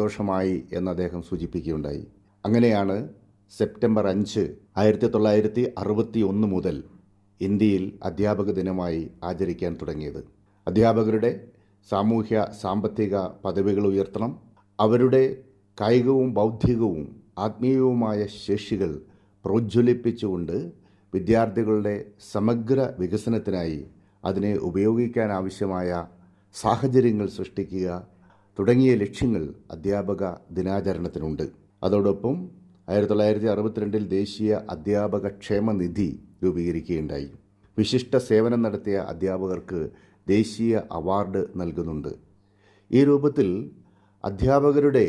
സന്തോഷമായി എന്ന് അദ്ദേഹം സൂചിപ്പിക്കുകയുണ്ടായി അങ്ങനെയാണ് സെപ്റ്റംബർ അഞ്ച് ആയിരത്തി തൊള്ളായിരത്തി അറുപത്തി ഒന്ന് മുതൽ ഇന്ത്യയിൽ അധ്യാപക ദിനമായി ആചരിക്കാൻ തുടങ്ങിയത് അധ്യാപകരുടെ സാമൂഹ്യ സാമ്പത്തിക പദവികൾ ഉയർത്തണം അവരുടെ കായികവും ബൗദ്ധികവും ആത്മീയവുമായ ശേഷികൾ പ്രോജ്വലിപ്പിച്ചുകൊണ്ട് വിദ്യാർത്ഥികളുടെ സമഗ്ര വികസനത്തിനായി അതിനെ ഉപയോഗിക്കാൻ ആവശ്യമായ സാഹചര്യങ്ങൾ സൃഷ്ടിക്കുക തുടങ്ങിയ ലക്ഷ്യങ്ങൾ അധ്യാപക ദിനാചരണത്തിനുണ്ട് അതോടൊപ്പം ആയിരത്തി തൊള്ളായിരത്തി അറുപത്തിരണ്ടിൽ ദേശീയ അധ്യാപക ക്ഷേമ നിധി രൂപീകരിക്കുകയുണ്ടായി വിശിഷ്ട സേവനം നടത്തിയ അധ്യാപകർക്ക് ദേശീയ അവാർഡ് നൽകുന്നുണ്ട് ഈ രൂപത്തിൽ അധ്യാപകരുടെ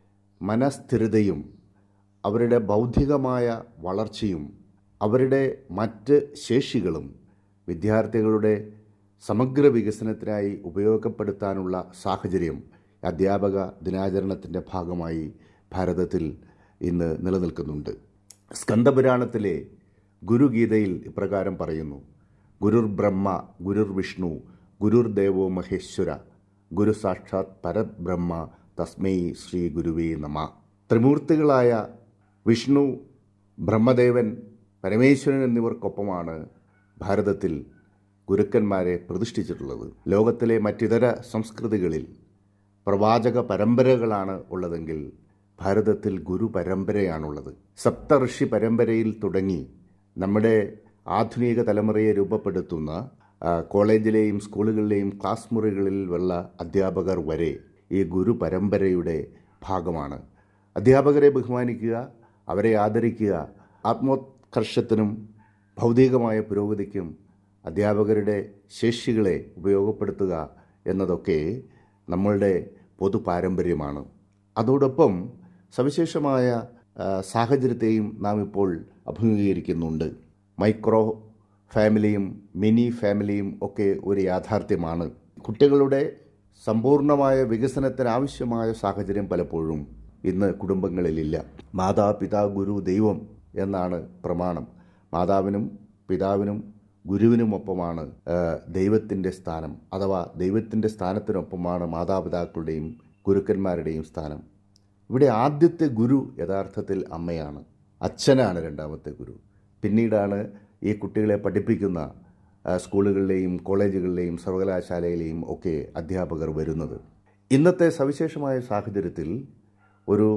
മനസ്ഥിരതയും അവരുടെ ബൗദ്ധികമായ വളർച്ചയും അവരുടെ മറ്റ് ശേഷികളും വിദ്യാർത്ഥികളുടെ സമഗ്ര വികസനത്തിനായി ഉപയോഗപ്പെടുത്താനുള്ള സാഹചര്യം അധ്യാപക ദിനാചരണത്തിൻ്റെ ഭാഗമായി ഭാരതത്തിൽ ഇന്ന് നിലനിൽക്കുന്നുണ്ട് സ്കന്ദപുരാണത്തിലെ ഗുരുഗീതയിൽ ഇപ്രകാരം പറയുന്നു ഗുരുർ ബ്രഹ്മ ഗുരുർ വിഷ്ണു ഗുരുർ ദേവോ മഹേശ്വര ഗുരു സാക്ഷാത് പരബ്രഹ്മ തസ്മൈ ശ്രീ ഗുരുവേ നമ ത്രിമൂർത്തികളായ വിഷ്ണു ബ്രഹ്മദേവൻ പരമേശ്വരൻ എന്നിവർക്കൊപ്പമാണ് ഭാരതത്തിൽ ഗുരുക്കന്മാരെ പ്രതിഷ്ഠിച്ചിട്ടുള്ളത് ലോകത്തിലെ മറ്റിതര സംസ്കൃതികളിൽ പ്രവാചക പരമ്പരകളാണ് ഉള്ളതെങ്കിൽ ഭാരതത്തിൽ ഗുരു പരമ്പരയാണുള്ളത് സപ്തഋഷി പരമ്പരയിൽ തുടങ്ങി നമ്മുടെ ആധുനിക തലമുറയെ രൂപപ്പെടുത്തുന്ന ആ, കോളേജിലെയും സ്കൂളുകളിലെയും ക്ലാസ് മുറികളിൽ ഉള്ള അധ്യാപകർ വരെ ഈ ഗുരു പരമ്പരയുടെ ഭാഗമാണ് അധ്യാപകരെ ബഹുമാനിക്കുക അവരെ ആദരിക്കുക ആത്മോത്കർഷത്തിനും ഭൗതികമായ പുരോഗതിക്കും അധ്യാപകരുടെ ശേഷികളെ ഉപയോഗപ്പെടുത്തുക എന്നതൊക്കെ നമ്മളുടെ പൊതു പാരമ്പര്യമാണ് അതോടൊപ്പം സവിശേഷമായ ആ, സാഹചര്യത്തെയും നാം ഇപ്പോൾ അഭിമുഖീകരിക്കുന്നുണ്ട് മൈക്രോ ഫാമിലിയും മിനി ഫാമിലിയും ഒക്കെ ഒരു യാഥാർത്ഥ്യമാണ് കുട്ടികളുടെ സമ്പൂർണമായ വികസനത്തിന് ആവശ്യമായ സാഹചര്യം പലപ്പോഴും ഇന്ന് കുടുംബങ്ങളിലില്ല മാതാപിതാ ഗുരു ദൈവം എന്നാണ് പ്രമാണം മാതാവിനും പിതാവിനും ഗുരുവിനുമൊപ്പമാണ് ദൈവത്തിൻ്റെ സ്ഥാനം അഥവാ ദൈവത്തിൻ്റെ സ്ഥാനത്തിനൊപ്പമാണ് മാതാപിതാക്കളുടെയും ഗുരുക്കന്മാരുടെയും സ്ഥാനം ഇവിടെ ആദ്യത്തെ ഗുരു യഥാർത്ഥത്തിൽ അമ്മയാണ് അച്ഛനാണ് രണ്ടാമത്തെ ഗുരു പിന്നീടാണ് ഈ കുട്ടികളെ പഠിപ്പിക്കുന്ന ആ, സ്കൂളുകളിലെയും കോളേജുകളിലെയും സർവകലാശാലയിലെയും ഒക്കെ അധ്യാപകർ വരുന്നത് ഇന്നത്തെ സവിശേഷമായ സാഹചര്യത്തിൽ ഒരു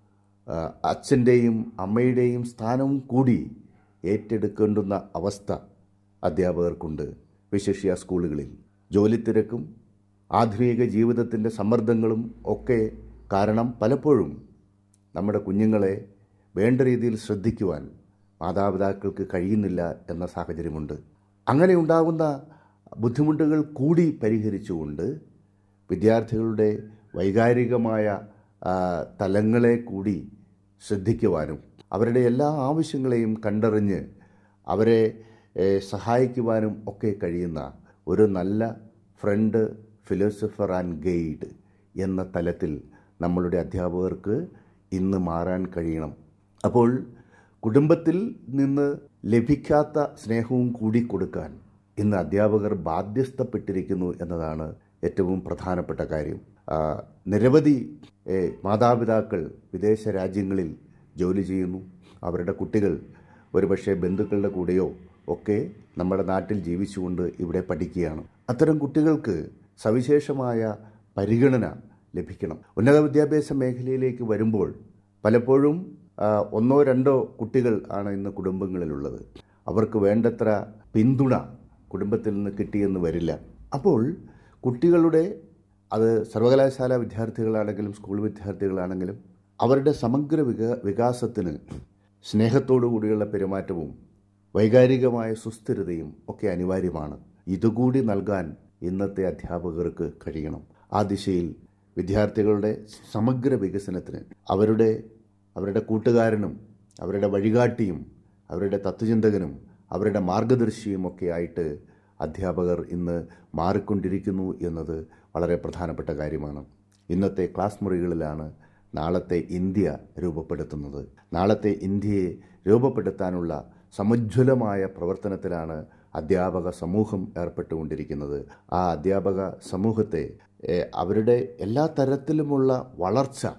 ആ, അച്ഛൻ്റെയും അമ്മയുടെയും സ്ഥാനവും കൂടി ഏറ്റെടുക്കേണ്ടുന്ന അവസ്ഥ അധ്യാപകർക്കുണ്ട് വിശേഷ്യ സ്കൂളുകളിൽ ജോലിത്തിരക്കും ആധുനിക ജീവിതത്തിൻ്റെ സമ്മർദ്ദങ്ങളും ഒക്കെ കാരണം പലപ്പോഴും നമ്മുടെ കുഞ്ഞുങ്ങളെ വേണ്ട രീതിയിൽ ശ്രദ്ധിക്കുവാൻ മാതാപിതാക്കൾക്ക് കഴിയുന്നില്ല എന്ന സാഹചര്യമുണ്ട് അങ്ങനെ ഉണ്ടാകുന്ന ബുദ്ധിമുട്ടുകൾ കൂടി പരിഹരിച്ചുകൊണ്ട് വിദ്യാർത്ഥികളുടെ വൈകാരികമായ ആ, തലങ്ങളെ കൂടി ശ്രദ്ധിക്കുവാനും അവരുടെ എല്ലാ ആവശ്യങ്ങളെയും കണ്ടറിഞ്ഞ് അവരെ ഏ, സഹായിക്കുവാനും ഒക്കെ കഴിയുന്ന ഒരു നല്ല ഫ്രണ്ട് ഫിലോസഫർ ആൻഡ് ഗൈഡ് എന്ന തലത്തിൽ നമ്മളുടെ അധ്യാപകർക്ക് ഇന്ന് മാറാൻ കഴിയണം അപ്പോൾ കുടുംബത്തിൽ നിന്ന് ലഭിക്കാത്ത സ്നേഹവും കൂടി കൊടുക്കാൻ ഇന്ന് അധ്യാപകർ ബാധ്യസ്ഥപ്പെട്ടിരിക്കുന്നു എന്നതാണ് ഏറ്റവും പ്രധാനപ്പെട്ട കാര്യം ആ, നിരവധി ഏ, മാതാപിതാക്കൾ വിദേശ രാജ്യങ്ങളിൽ ജോലി ചെയ്യുന്നു അവരുടെ കുട്ടികൾ ഒരുപക്ഷെ ബന്ധുക്കളുടെ കൂടെയോ ഒക്കെ നമ്മുടെ നാട്ടിൽ ജീവിച്ചുകൊണ്ട് ഇവിടെ പഠിക്കുകയാണ് അത്തരം കുട്ടികൾക്ക് സവിശേഷമായ പരിഗണന ലഭിക്കണം ഉന്നത വിദ്യാഭ്യാസ മേഖലയിലേക്ക് വരുമ്പോൾ പലപ്പോഴും ആ, ഒന്നോ രണ്ടോ കുട്ടികൾ ആണ് ഇന്ന് കുടുംബങ്ങളിലുള്ളത് അവർക്ക് വേണ്ടത്ര പിന്തുണ കുടുംബത്തിൽ നിന്ന് കിട്ടിയെന്ന് വരില്ല അപ്പോൾ കുട്ടികളുടെ അത് സർവകലാശാല വിദ്യാർത്ഥികളാണെങ്കിലും സ്കൂൾ വിദ്യാർത്ഥികളാണെങ്കിലും അവരുടെ സമഗ്ര വിക വികാസത്തിന് സ്നേഹത്തോടു കൂടിയുള്ള പെരുമാറ്റവും വൈകാരികമായ സുസ്ഥിരതയും ഒക്കെ അനിവാര്യമാണ് ഇതുകൂടി നൽകാൻ ഇന്നത്തെ അധ്യാപകർക്ക് കഴിയണം ആ ദിശയിൽ വിദ്യാർത്ഥികളുടെ സമഗ്ര വികസനത്തിന് അവരുടെ അവരുടെ കൂട്ടുകാരനും അവരുടെ വഴികാട്ടിയും അവരുടെ തത്വചിന്തകനും അവരുടെ മാർഗദർശിയും ഒക്കെ ആയിട്ട് അധ്യാപകർ ഇന്ന് മാറിക്കൊണ്ടിരിക്കുന്നു എന്നത് വളരെ പ്രധാനപ്പെട്ട കാര്യമാണ് ഇന്നത്തെ ക്ലാസ് മുറികളിലാണ് നാളത്തെ ഇന്ത്യ രൂപപ്പെടുത്തുന്നത് നാളത്തെ ഇന്ത്യയെ രൂപപ്പെടുത്താനുള്ള സമുജ്വലമായ പ്രവർത്തനത്തിലാണ് അധ്യാപക സമൂഹം ഏർപ്പെട്ടുകൊണ്ടിരിക്കുന്നത് ആ അധ്യാപക സമൂഹത്തെ ഏഹ്, അവരുടെ എല്ലാ തരത്തിലുമുള്ള വളർച്ച